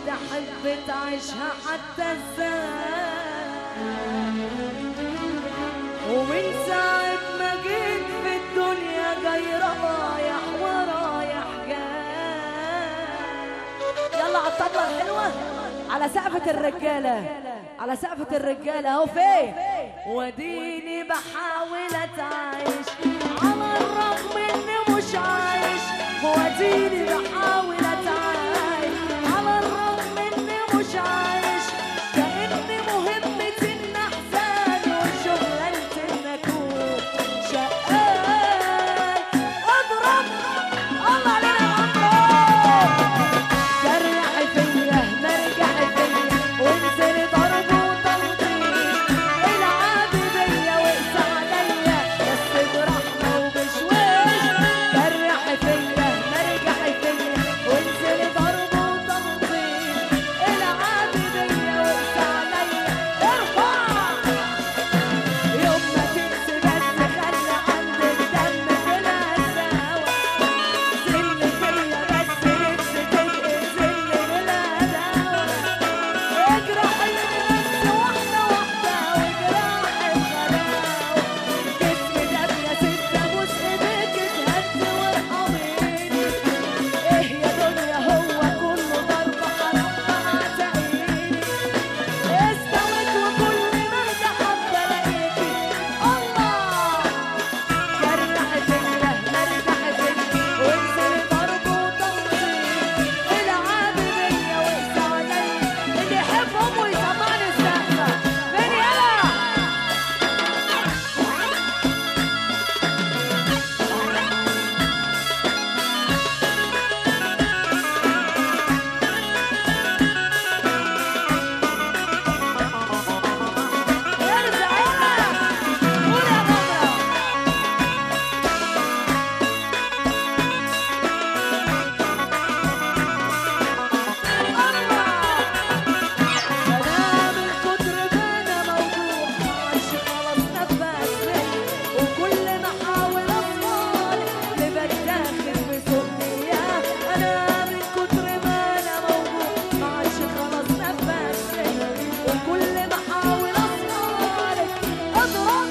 تحب تعيشها حتى ازاي ومن ساعة ما جيت في الدنيا جاي رايح ورايح جاي يلا على الطبلة الحلوة على سقفة الرجالة على سقفة الرجالة اهو فين وديني بحاول اتعايش على الرغم اني مش عايش وديني بحاول اتعايش على الرغم اني مش عايش كأني مهمتي ان احزاني وشغلانتي ان اكون شقاي اضرب الله علينا يا عمرو جرح فيا مرجع فيا وانزل ضرب وتنطيط العب بيا واقسى عليا بس برحمة وبشويش جرح فيا مرجع فيا وانزل ضرب وتنطيط العب بيا واقسى عليا ارفع يوم ما تنسي بس خلي عندك دم في الهزاوة زل فيا بس نفسي تبقي زل بالهداوة اجرح النفس واحدة واحدة وجراح الغلاوة جسمي دم يا ست ابوس ايديك اتهد وارحميني ايه يا دنيا هو كله ضرب حرام اعتقيني استوت وكل ما ارجع حابة الاقيكي الله جرح فيا مرجع فيا وانزل ضرب وتنطيط العب بيا واقسى عليا اللي يحب امه يسمعني السقفة فين يلا ارجع يلا قول يا بابا أنا من كتر ما أنا موجوع معرفش خلاص نفس فيا وكل ما أحاول أصفر لبتاخد بسمية أنا من كتر ما أنا موجوع معرفش خلاص نفس فيا وكل ما أحاول أصفر أضرب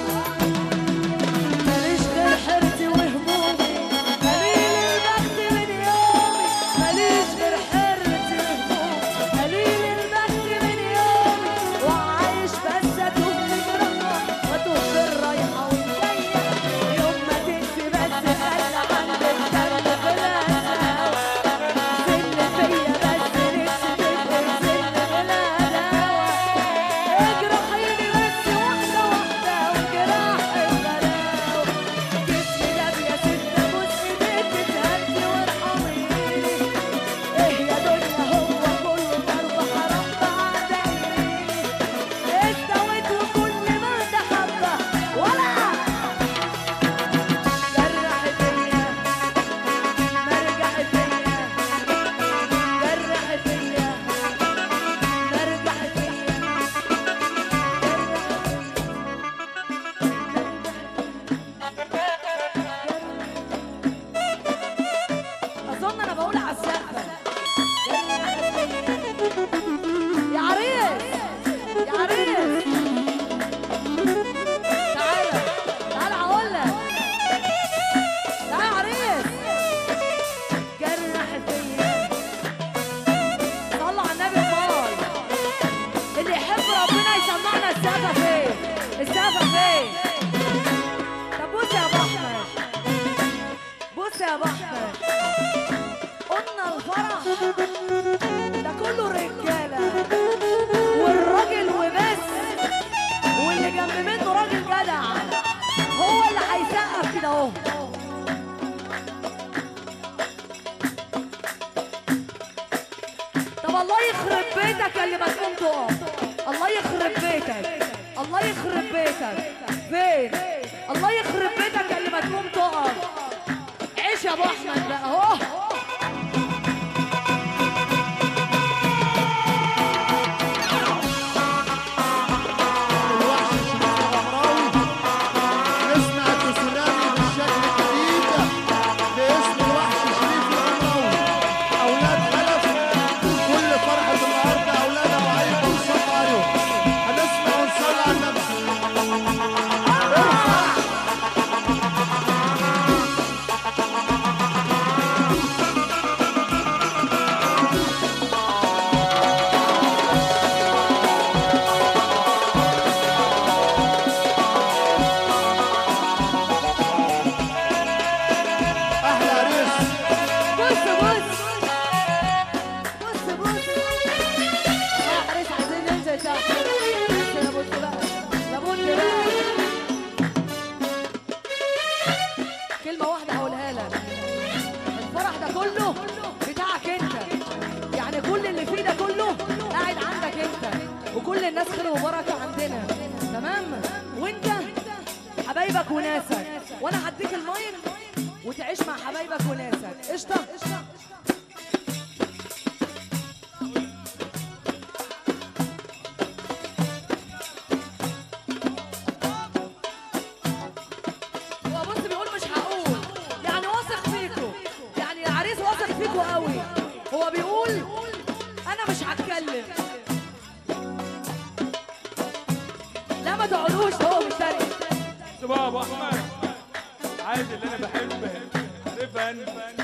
ماليش غير حيرتي وهمومي قليل البخت من يومي ماليش غير حيرتي وهمومي قليل البخت من يومي وعايش بس اتوه بجراحة واتوه بالرايحة والجاية يوم ما تنسي بس خلي عندك دم في الهزاوة زل فيا بس نفسي تبقي زل بالهداوة اجرحيني بس واحدة واحدة وجراح الغلاوة جسمي دم يا ست ابوس ايديك تهدي وارحميني ايه يا دنيا هو كله ضرب حرام بعديني استويت وكل ما ده حبة ولا جرح فيا مرجع فيا جرح فيا مرجع فيا اظن انا بقول على السقفه يا عريس يا عريس تعالى تعالى هقول لك تعالى يا عريس جرح فيا صلى على النبي امال اللي يحب ربنا يسمعنا السقفه فين السقفه فين طب بص يا ابو احمد بص يا ابو احمد قلنا الفرح ده كله رجاله والراجل وبس واللي جنب منه راجل جدع هو اللي هيسقف كده اهو طب الله يخرب بيتك يا اللي ما تقوم تقف الله يخرب بيتك الله يخرب بيتك فين الله يخرب بيتك يا اللي ما تقوم تقف عيش يا ابو احمد بقى اهو الوحش شريف الغمراوي نسمع التسونامي بالشكل الجديد باسم الوحش شريف الغمراوي اولاد خلف كل فرحه كله بتاعك انت يعني كل اللي فيه ده كله قاعد عندك انت وكل الناس خير وبركه عندنا تمام وانت حبايبك وناسك وانا هديك المايك وتعيش مع حبايبك وناسك قشطه هو بص بيقول مش هقول يعني واثق فيكوا يعني العريس واثق فيكوا قوي هو بيقول انا مش هتكلم لا ما تقعدوش هو متريق شباب احمد عايز اللي انا بحبه رفن